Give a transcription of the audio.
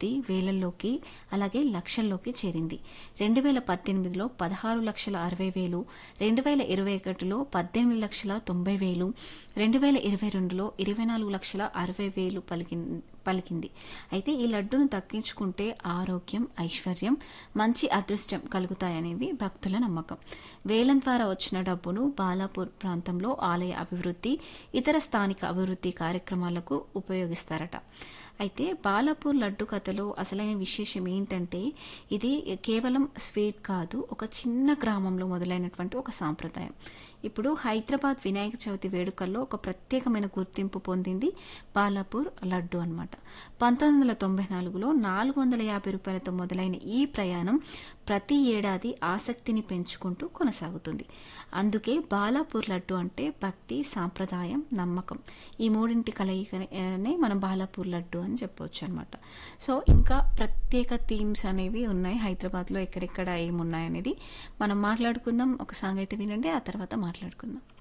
అభివృద్ధి వేలల్లోకి అలాగే లక్షల్లోకి చేరింది రెండు వేల పద్దెనిమిదిలో పదహారు లక్షల అరవై వేలు రెండు వేల ఇరవై ఒకటిలో పద్దెనిమిది లక్షల తొంభై వేలు రెండు వేల ఇరవై రెండులో ఇరవై నాలుగు లక్షల అరవై వేలు పలికి పలికింది అయితే ఈ లడ్డును దక్కించుకుంటే ఆరోగ్యం ఐశ్వర్యం మంచి అదృష్టం కలుగుతాయనేవి భక్తుల నమ్మకం వేలం ద్వారా వచ్చిన డబ్బును బాలాపూర్ ప్రాంతంలో ఆలయ అభివృద్ధి ఇతర స్థానిక అభివృద్ధి కార్యక్రమాలకు ఉపయోగిస్తారట అయితే బాలాపూర్ లడ్డు కథలో అసలైన విశేషం ఏంటంటే ఇది కేవలం స్వీట్ కాదు ఒక చిన్న గ్రామంలో మొదలైనటువంటి ఒక సాంప్రదాయం ఇప్పుడు హైదరాబాద్ వినాయక చవితి వేడుకల్లో ఒక ప్రత్యేకమైన గుర్తింపు పొందింది బాలాపూర్ లడ్డు అనమాట పంతొమ్మిది వందల తొంభై నాలుగులో నాలుగు వందల యాభై రూపాయలతో మొదలైన ఈ ప్రయాణం ప్రతి ఏడాది ఆసక్తిని పెంచుకుంటూ కొనసాగుతుంది అందుకే బాలాపూర్ లడ్డు అంటే భక్తి సాంప్రదాయం నమ్మకం ఈ మూడింటి కలయికనే మనం బాలాపూర్ లడ్డు అని చెప్పవచ్చు అనమాట సో ఇంకా ప్రత్యేక థీమ్స్ అనేవి ఉన్నాయి హైదరాబాద్లో ఎక్కడెక్కడ ఏమున్నాయి అనేది మనం మాట్లాడుకుందాం ఒక సాంగ్ అయితే వినండి ఆ తర్వాత మాట్లాడుకుందాం